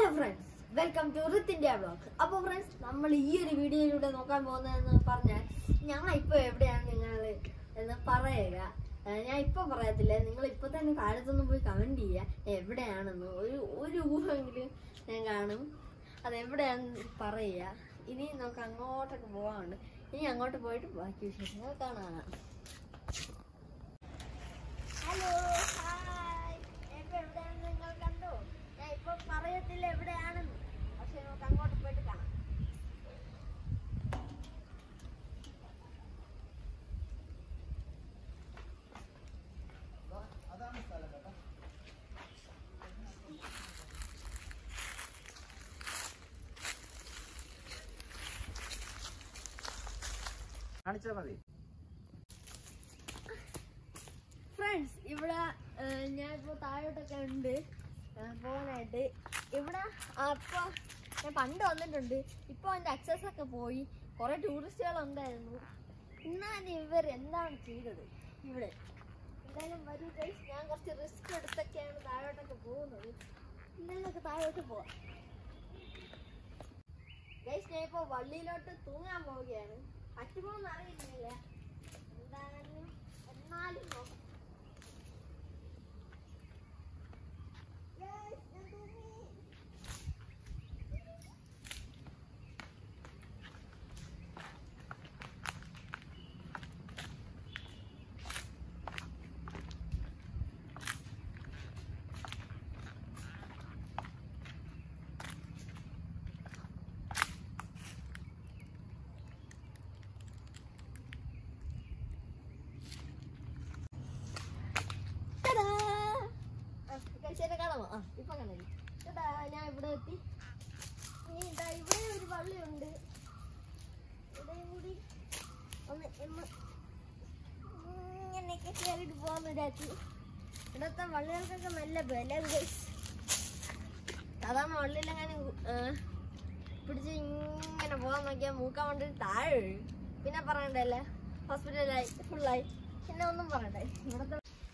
Friends welcome to Rith India blog അപ്പോൾ friends നമ്മൾ ഈ ഒരു വീഡിയോയിലൂടെ നോക്കാൻ പോകുന്നതെന്ന് പറഞ്ഞാൽ ഞങ്ങൾ ഇപ്പോൾ എവിടെയാണ് നിങ്ങൾ എന്ന് പറയുക ഏഹ് ഞാൻ ഇപ്പൊ പറയത്തില്ല നിങ്ങൾ ഇപ്പൊ തന്നെ താഴത്തൊന്നും പോയി കമന്റ് ചെയ്യുക എവിടെയാണെന്ന് ഒരു ഒരു ഊഹമെങ്കിലും ഞാൻ കാണും അത് എവിടെയാണെന്ന് പറയുക ഇനി നമുക്ക് അങ്ങോട്ടൊക്കെ പോകാനുണ്ട് ഇനി അങ്ങോട്ട് പോയിട്ട് ബാക്കി വിശേഷങ്ങൾ കാണാം ഹലോ ഹായ് ഇപ്പൊ എവിടെയാണെന്ന് നിങ്ങൾ കണ്ടോ ഞാൻ ഇപ്പൊ പറയത്തില്ല എവിടെയാണെന്ന് പക്ഷെ നമുക്ക് അങ്ങോട്ട് പോയിട്ട് കാണാം കാണിച്ചാ മതി ഫ്രണ്ട്സ് ഇവിടെ ഏഹ്, ഞാൻ ഇപ്പോൾ താഴോട്ടൊക്കെ ഉണ്ട് ഏഹ്, പോകാനായിട്ട് ഇവിടെ അപ്പോൾ ഞാൻ പണ്ട് വന്നിട്ടുണ്ട് ഇപ്പോൾ അതിൻ്റെ അക്സസ് ഒക്കെ പോയി കുറേ ടൂറിസ്റ്റുകൾ ഉണ്ടായിരുന്നു എന്നാലും ഇവർ എന്താണ് ചെയ്തത് ഇവിടെ എന്തായാലും വരൂ ഗൈസ് ഞാൻ കുറച്ച് റിസ്ക് എടുത്തൊക്കെയാണ് താഴോട്ടൊക്കെ പോകുന്നത് എന്തായാലും നമുക്ക് താഴോട്ട് പോവാം ഗൈസ് ഞാൻ ഇപ്പോൾ വള്ളിയിലോട്ട് തൂങ്ങാൻ പോവുകയാണ് പറ്റുമോ എന്ന് അറിയില്ല എന്തായാലും എന്നാലും നോക്കാം Guys, ഞാൻ തൂങ്ങി. ടാടാ. ആ, guys, എന്നെ കാണാമോ ആ ഇപ്പൊ കണ്ടത് ചേട്ടാ ഞാൻ ഇവിടെ എത്തി ഇനി ഇതാ ഇവിടെ ഒരു വള്ളിയുണ്ട് ഇവിടെയും കൂടി ഒന്ന് എമ്മ ഇങ്ങനെയൊക്കെ കയറിയിട്ട് പോകാൻ വിചാരിച്ചു ഇവിടുത്തെ വള്ളികൾക്കൊക്കെ നല്ല വില guys. സാധാരണ വള്ളിയിലെങ്ങനെ പിടിച്ച് ഇങ്ങനെ പോകാൻ നോക്കിയാൽ മൂക്കാൻ വേണ്ടി താഴെ വീഴും. പിന്നെ പറയണ്ടല്ലേ ഹോസ്പിറ്റലായി ഫുള്ളായി പിന്നെ ഒന്നും പറയണ്ടേ ഇവിടുത്തെ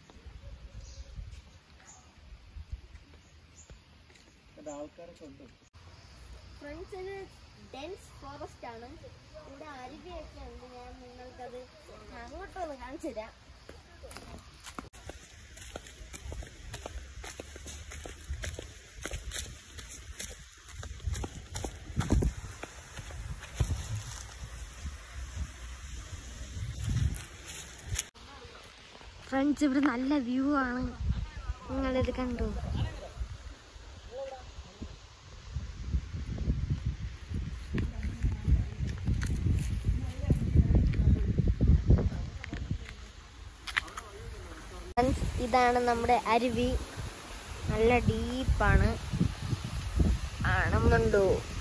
ആൾക്കാരൊക്കെ ഉണ്ട് ഫ്രണ്ട്സ് ഒരു ഡെൻസ് ഫോറസ്റ്റ് ആണ് ഇവിടെ അരുവിയൊക്കെ ഉണ്ട് ഞാൻ നിങ്ങൾക്കത് അങ്ങോട്ടൊന്ന് കാണിച്ചു തരാം ഫ്രണ്ട്സ് ഇവിടെ നല്ല വ്യൂ ആണ് നിങ്ങളിത് കണ്ടു ഫ്രണ്ട്സ് ഇതാണ് നമ്മുടെ അരുവി നല്ല ഡീപ്പാണ് ആണെന്നുണ്ടോ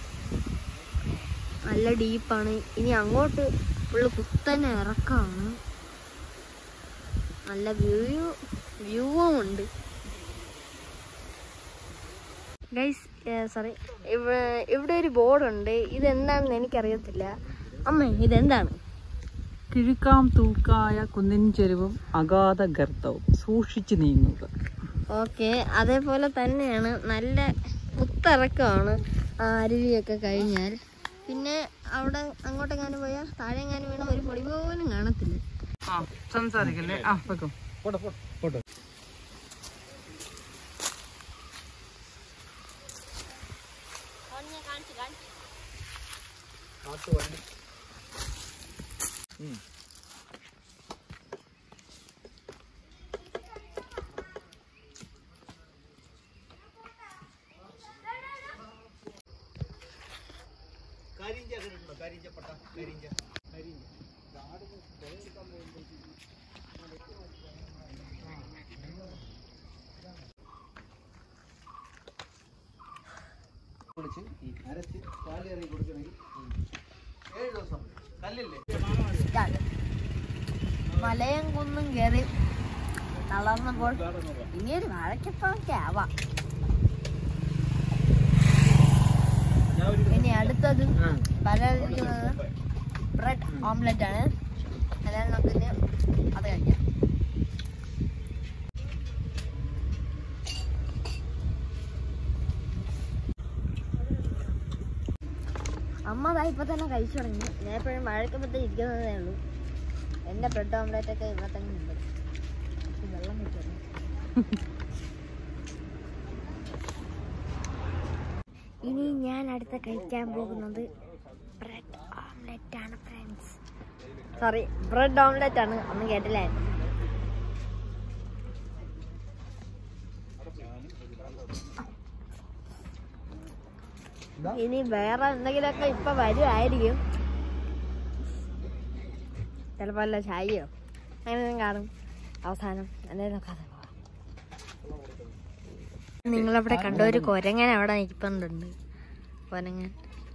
നല്ല ഡീപ്പാണ് ഇനി അങ്ങോട്ട് ഫുള്ള് കുത്തനെ ഇറക്കമാണ് നല്ല വ്യൂ വ്യൂവും ഉണ്ട് ഗൈസ് സോറി ഇവിടെ ഇവിടെ ഒരു ബോർഡുണ്ട് ഇതെന്താണെന്ന് എനിക്കറിയത്തില്ല അമ്മ ഇതെന്താണ് കിഴുക്കാം തൂക്കായ കുന്നിൻ ചെരുവും അഗാധ ഗർത്തവും സൂക്ഷിച്ചു നീങ്ങുക ഓക്കെ അതേപോലെ തന്നെയാണ് നല്ല കുത്തിറക്കമാണ് ആ അരുവിയൊക്കെ കഴിഞ്ഞാൽ പിന്നെ അവിടെ അങ്ങോട്ടെങ്ങാനും പോയാൽ താഴെങ്ങാനും വീണ ഒരു പൊടി പോലും കാണത്തില്ല ആ സംസാരിക്കല്ലേ ആ വെക്കും ഫോട്ടോ ഫോട്ടോ ഫോട്ടോ കാട്ടു വണ്ടി ഉം. കരിഞ്ച കണ്ടിട്ടുണ്ടോ കരിഞ്ച പട്ട കരിഞ്ച കരിഞ്ച പൊളിച്ച് ഈ അരച്ച് പാല് ഇറങ്ങി കൊടുക്കണമെങ്കിൽ ഏഴ് ദിവസം കല്ലില്ലേ ഇതാണ് മലയും കുന്നും കയറി തളർന്നപ്പോൾ ഇനി ഒരു വാഴക്കപ്പൊക്കെ ആവാം ഇനി അടുത്തത് പലർക്കുന്നത് ബ്രെഡ് ഓംലെറ്റ് ആണ് അതായത് നമുക്ക് അത് കഴിക്കാം അമ്മ അതാ ഇപ്പൊ തന്നെ കഴിച്ചു തുടങ്ങി ഞാൻ എപ്പോഴും മഴക്കുമ്പത്തേ ഇരിക്കുന്നതേ ഉള്ളൂ എന്റെ ബ്രെഡ് ഓംലെറ്റ് ഒക്കെ ഇവിടെ തന്നെ ഉണ്ട് പക്ഷെ വെള്ളം കിട്ടുന്നു ഇനി ഞാൻ അടുത്ത കഴിക്കാൻ പോകുന്നത് ബ്രെഡ് ഓംലെറ്റ് ആണ് ഫ്രണ്ട്സ് സോറി ബ്രെഡ് ഓംലെറ്റ് ആണ് ഒന്നും കേട്ടില്ലേ ഇനി വേറെ എന്തെങ്കിലുമൊക്കെ ഇപ്പൊ വരുമായിരിക്കും ചിലപ്പോ വല്ല ചായയോ അങ്ങനെ കാണും അവസാനം എന്തെങ്കിലും കഥ നിങ്ങളവിടെ കണ്ട ഒരു കൊരങ്ങൻ അവിടെ നിൽപ്പുണ്ടുണ്ട് കൊരങ്ങൻ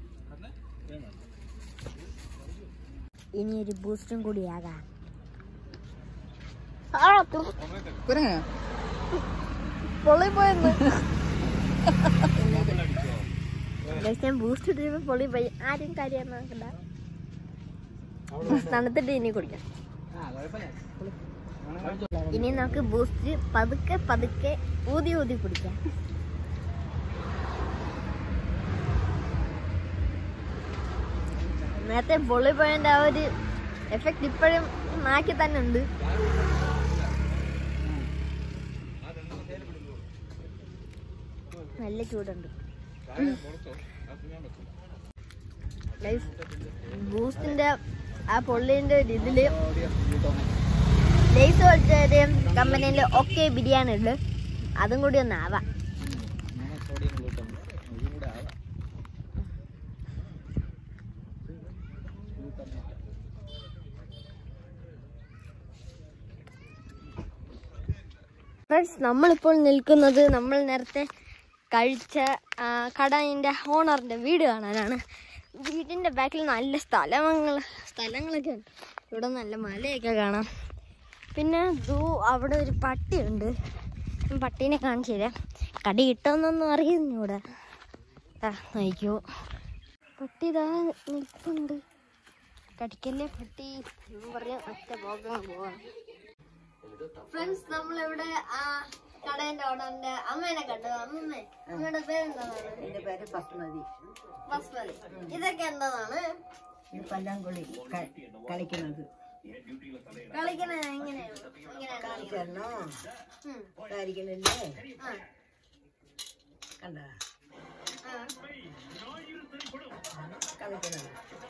ഇനി ഒരു ബൂസ്റ്റും കൂടി ആകാം കുരങ്ങ പൊള്ളി പോയെന്ന് ഞാൻ ബൂസ്റ്റ് ഇട്ടിട്ട് പൊള്ളി പോയി ആരും കാര്യം നോക്കണ്ട തണുത്തിട്ട് ഇനി കുടിക്കാം ഇനി നമുക്ക് ബൂസ്റ്റ് പതുക്കെ പതുക്കെ ഊതി ഊതി കുടിക്കാം നേരത്തെ പൊള്ളി പോയതിന്റെ ആ ഒരു എഫക്റ്റ് ഇപ്പോഴും നാക്കി തന്നെ ഉണ്ട് നല്ല ചൂടുണ്ട് ബൂസ്റ്റിന്റെ ആ പൊള്ളിന്റെ ഒരു ഇതില് ലേസ് പോലത്തെ കമ്പനിയിൽ ഒക്കെ ബിരിയാണി ഉണ്ട് അതും കൂടി ഒന്ന് ആവാം ഫ്രണ്ട്സ് നമ്മളിപ്പോൾ നിൽക്കുന്നത് നമ്മൾ നേരത്തെ കഴിച്ച ആ, കടയിൻ്റെ ഓണറിൻ്റെ വീട് കാണാനാണ് വീടിൻ്റെ ബാക്കിൽ നല്ല സ്ഥലങ്ങൾ സ്ഥലങ്ങളൊക്കെ ഉണ്ട് ഇവിടെ നല്ല മലയൊക്കെ കാണാം പിന്നെ ദൂ അവിടെ ഒരു പട്ടിയുണ്ട് ഞാൻ പട്ടീനെ കാണിച്ചു തരാം കടി കിട്ടുമെന്നൊന്നും അറിയുന്നിവിടെ ആ നോക്കൂ പട്ടി ഇതാ നിൽപ്പുണ്ട് കടിക്കല്ലേ പട്ടി എന്ന് പറഞ്ഞ് ഒറ്റ പോകാൻ പോവാം ഫ്രണ്ട്സ് നമ്മളിവിടെ ആ കടേന്റെ ഓണറിന്റെ അമ്മേനെ കണ്ടു അമ്മമ്മേ അമ്മയുടെ പേരെന്താണ് എന്റെ പേര് ബസ്മതി ബസ്മതി ഇതൊക്കെ എന്താണ് ഈ പല്ലാങ്കുളി കളിക്കുന്നത് കളിക്കണത് എങ്ങനെയാണ് എങ്ങനെയാണ് കളിക്കുന്നത് ചെന്നോ ഉം. കളിക്കുന്നില്ലേ ആ, കണ്ട ആ. കളിക്കുന്നത്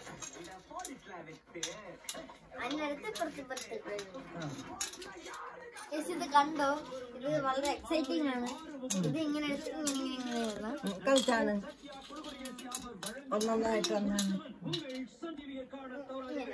അതിനടുത്ത് ഇപ്പുറത്ത് ഇപ്പുറത്ത് ഇപ്പുറത്ത്. ചേച്ചി ഇത് കണ്ടോ ഇത് വളരെ എക്സൈറ്റിംഗ് ആണ് ഇത് ഇങ്ങനെ എടുത്ത് ഇങ്ങനെ ഇങ്ങനെ ഇങ്ങനെയാണ് കളിച്ചാണ് ഒന്നൊന്നായിട്ട് ഒന്നാണ് ഇങ്ങനെ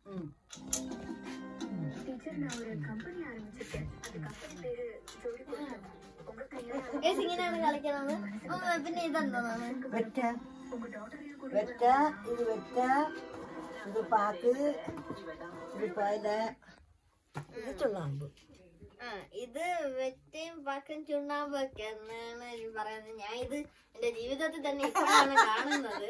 ചേച്ചി ഇങ്ങനെയാണ് കളിക്കുന്നത് അമ്മ, പിന്നെ ഇതെന്താണ് വെറ്റ വെറ്റ ഇത് വെറ്റ ഇത് പാക്ക് ഇത് പോയത് ഇത് ചുണ്ണാമ്പ് ആ ഇത് വെറ്റയും പാക്കും ചുണ്ണാമ്പൊക്കെ എന്നാണ് ഈ പറയുന്നത് ഞാൻ ഇത് എന്റെ ജീവിതത്തിൽ തന്നെ ഇപ്പോഴാണ് കാണുന്നത്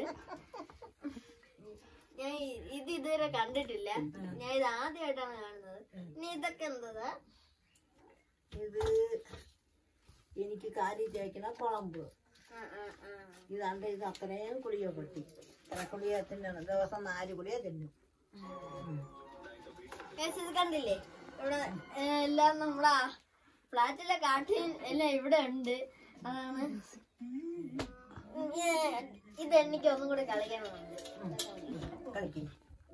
ഞാൻ ഇ- ഇത് ഇതുവരെ കണ്ടിട്ടില്ല ഞാൻ ഇത് ആദ്യമായിട്ടാണ് കാണുന്നത് ഇനി ഇതൊക്കെ എന്തതാ ഇത് എനിക്ക് കാലി തേക്കണ കുളമ്പ് ആ, ആ, ആ. ഇതാണ്ട് ഇത് അത്രയും കുളിയോ പൊട്ടി ഇത്ര കുളിയെ തിന്നണം ദിവസം നാല് കുളിയെ തിന്നും Guys, ഇത് കണ്ടില്ലേ ഇവിടെ ഏ, എല്ലാം നമ്മളെ ഫ്ലാറ്റിലെ കാട്ടിൽ എല്ലാം ഇവിടെ ഉണ്ട് അതാണ് ഏ, ഇത് എനിക്ക് ഒന്നും കൂടി കളിക്കണമെന്നുണ്ട് കളിക്കും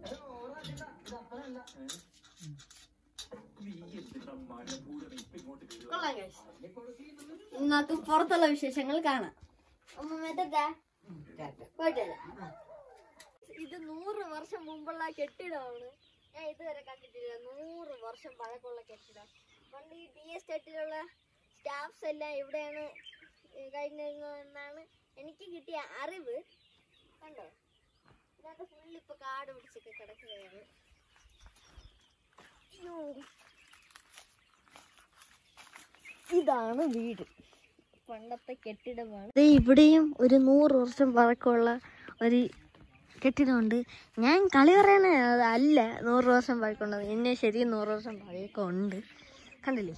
കൊള്ളാം guys. ഇനി നമുക്ക് പുറത്തുള്ള വിശേഷങ്ങൾ കാണാം അമ്മ മെത്തറ്റാ പോയിട്ടില്ല ഇത് നൂറ് വർഷം മുമ്പുള്ള കെട്ടിടമാണ് ഞാൻ ഇതുവരെ കണ്ടിട്ടില്ല നൂറ് വർഷം പഴക്കമുള്ള കെട്ടിടം പണ്ട് ഈ ടി എസ്റ്റേറ്റിലുള്ള സ്റ്റാഫ്സ് എല്ലാം ഇവിടെയാണ് ഏ, കഴിഞ്ഞിരുന്നതെന്നാണ് എനിക്ക് കിട്ടിയ അറിവ് കണ്ടോ ഇതിനകത്ത് ഫുള്ള് ഇപ്പൊ കാട് പിടിച്ചൊക്കെ കിടക്കുകയാണ് അയ്യോ. ഇതാണ് വീട് പണ്ടത്തെ കെട്ടിടമാണ് ഇവിടെയും ഒരു നൂറ് വർഷം പഴക്കമുള്ള ഒരു കെട്ടിടമുണ്ട് ഞാൻ കളി പറയണ അല്ല നൂറ് വർഷം പഴക്കമുള്ളത് എന്നെ ശരിയും നൂറ് വർഷം പഴക്കമുണ്ട് കണ്ടില്ലേ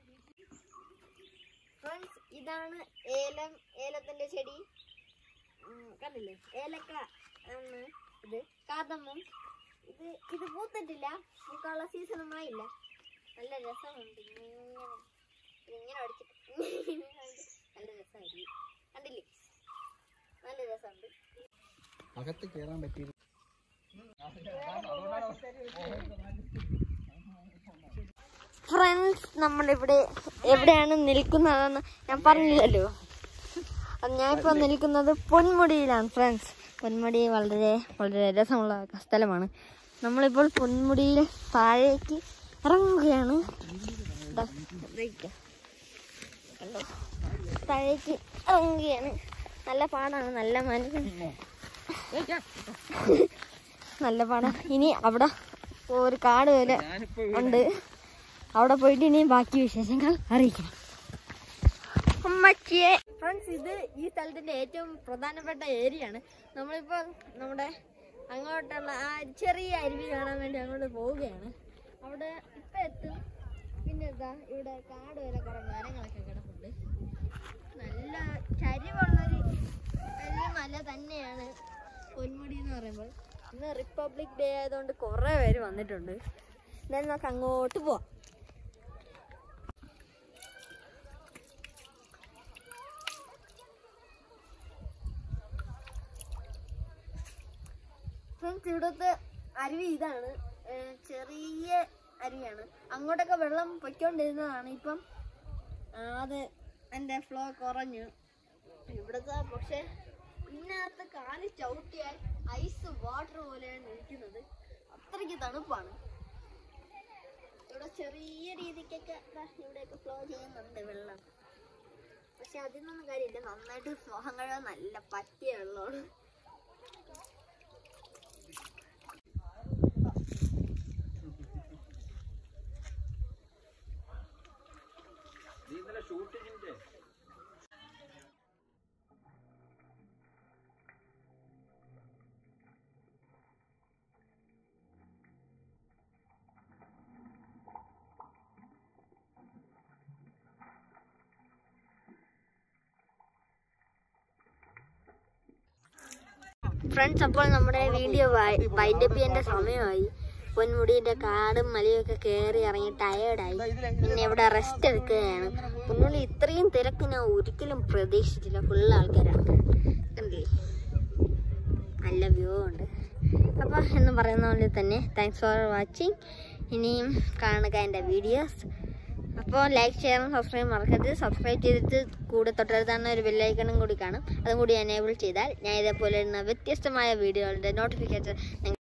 ഫ്രണ്ട്സ് ഇതാണ് ഏലം ഏലത്തിന്റെ ചെടി ഉം, കണ്ടില്ലേ ഏലക്ക ആണ് ഇത് കാതമ്മം ഇത് ഇത് പൂത്തിട്ടില്ല പൂക്കാനുള്ള സീസണൊന്നും ആയില്ല നല്ല രസമുണ്ട് ഇങ്ങനെ ഇതിങ്ങനെ അടിച്ചിട്ട് നല്ല രസമായിരിക്കും കണ്ടില്ലേ നല്ല രസമുണ്ട് അകത്ത് കയറാൻ പറ്റിയില്ല ഫ്രണ്ട്സ് നമ്മളിവിടെ എവിടെയാണ് നിൽക്കുന്നതെന്ന് ഞാൻ പറഞ്ഞില്ലല്ലോ അത് ഞാനിപ്പോൾ നിൽക്കുന്നത് പൊന്മുടിയിലാണ് ഫ്രണ്ട്സ് പൊന്മുടി വളരെ വളരെ രസമുള്ള സ്ഥലമാണ് നമ്മളിപ്പോൾ പൊന്മുടിയിൽ താഴേക്ക് ഇറങ്ങുകയാണ് ദാ, ഇതേക്ക്. കണ്ടോ താഴേക്ക് ഇറങ്ങുകയാണ് നല്ല പാടാണ് നല്ല മനസ്സ് നല്ല പാടാണ് ഇനി അവിടെ ഒരു കാട് പോലെ ഉണ്ട് അവിടെ പോയിട്ട് ഇനി ബാക്കി വിശേഷങ്ങൾ അറിയിക്കണം അമ്മച്ചിയെ ഫ്രണ്ട്സ് ഇത് ഈ സ്ഥലത്തിന്റെ ഏറ്റവും പ്രധാനപ്പെട്ട ഏരിയ ആണ് നമ്മളിപ്പോ നമ്മുടെ അങ്ങോട്ടുള്ള ആ ചെറിയ അരുവി കാണാൻ വേണ്ടി അങ്ങോട്ട് പോവുകയാണ് അവിടെ ഇപ്പൊ എത്തും പിന്നെ എന്താ ഇവിടെ കാട് വരെ കുറെ മരങ്ങളൊക്കെ കിടപ്പുണ്ട് നല്ല ചരിവുള്ളൊരു വലിയ മല തന്നെയാണ് പൊന്മുടി എന്ന് പറയുമ്പോൾ ഇന്ന് റിപ്പബ്ലിക് ഡേ ആയതുകൊണ്ട് കുറേ പേര് വന്നിട്ടുണ്ട് എന്തായാലും നമുക്ക് അങ്ങോട്ട് പോവാം ഫ്രണ്ട്സ് ഇവിടുത്തെ അരുവി ഇതാണ് ഏഹ് ചെറിയ അരുവിയാണ് അങ്ങോട്ടൊക്കെ വെള്ളം പൊയ്ക്കൊണ്ടിരുന്നതാണ് ഇപ്പം ആ, അത് എൻ്റെ ഫ്ലോ കുറഞ്ഞു ഇവിടുത്തെ പക്ഷെ ഇതിനകത്ത് കാല് ചവിട്ടിയാൽ ഐസ് വാട്ടർ പോലെയാണ് ഇരിക്കുന്നത് അത്രയ്ക്ക് തണുപ്പാണ് ഇവിടെ ചെറിയ രീതിക്കൊക്കെ ദാ ഇവിടെയൊക്കെ ഫ്ലോ ചെയ്യുന്നുണ്ട് വെള്ളം പക്ഷെ അതിനൊന്നും കാര്യമില്ല നന്നായിട്ട് മോഹം കഴുകാൻ നല്ല പറ്റിയ വെള്ളമാണ് ഫ്രണ്ട്സ് അപ്പോൾ നമ്മുടെ വീഡിയോ വൈൻഡപ്പ് ചെയ്യേണ്ട സമയമായി പൊന്മുടിയുടെ കാടും മലയൊക്കെ കയറി ഇറങ്ങി ടയേർഡായി പിന്നെ ഇവിടെ റെസ്റ്റ് എടുക്കുകയാണ് പൊന്മുടി ഇത്രയും തിരക്ക് ഞാൻ ഒരിക്കലും പ്രതീക്ഷിച്ചില്ല ഫുൾ ആൾക്കാരാണ് കണ്ടില്ലേ നല്ല വ്യൂ ഉണ്ട് അപ്പോൾ എന്ന് പറയുന്ന പോലെ തന്നെ താങ്ക്സ് ഫോർ വാച്ചിങ് ഇനിയും കാണുക എൻ്റെ വീഡിയോസ് അപ്പോൾ ലൈക്ക് ചെയ്യാനും സബ്സ്ക്രൈബ് മറക്കരുത് സബ്സ്ക്രൈബ് ചെയ്തിട്ട് കൂടെ തൊട്ടടുത്താണ് ഒരു ബെല്ലൈക്കണും കൂടി കാണും അതും കൂടി എനേബിൾ ചെയ്താൽ ഞാൻ ഇതേപോലെ വരുന്ന വ്യത്യസ്തമായ വീഡിയോകളുടെ നോട്ടിഫിക്കേഷൻ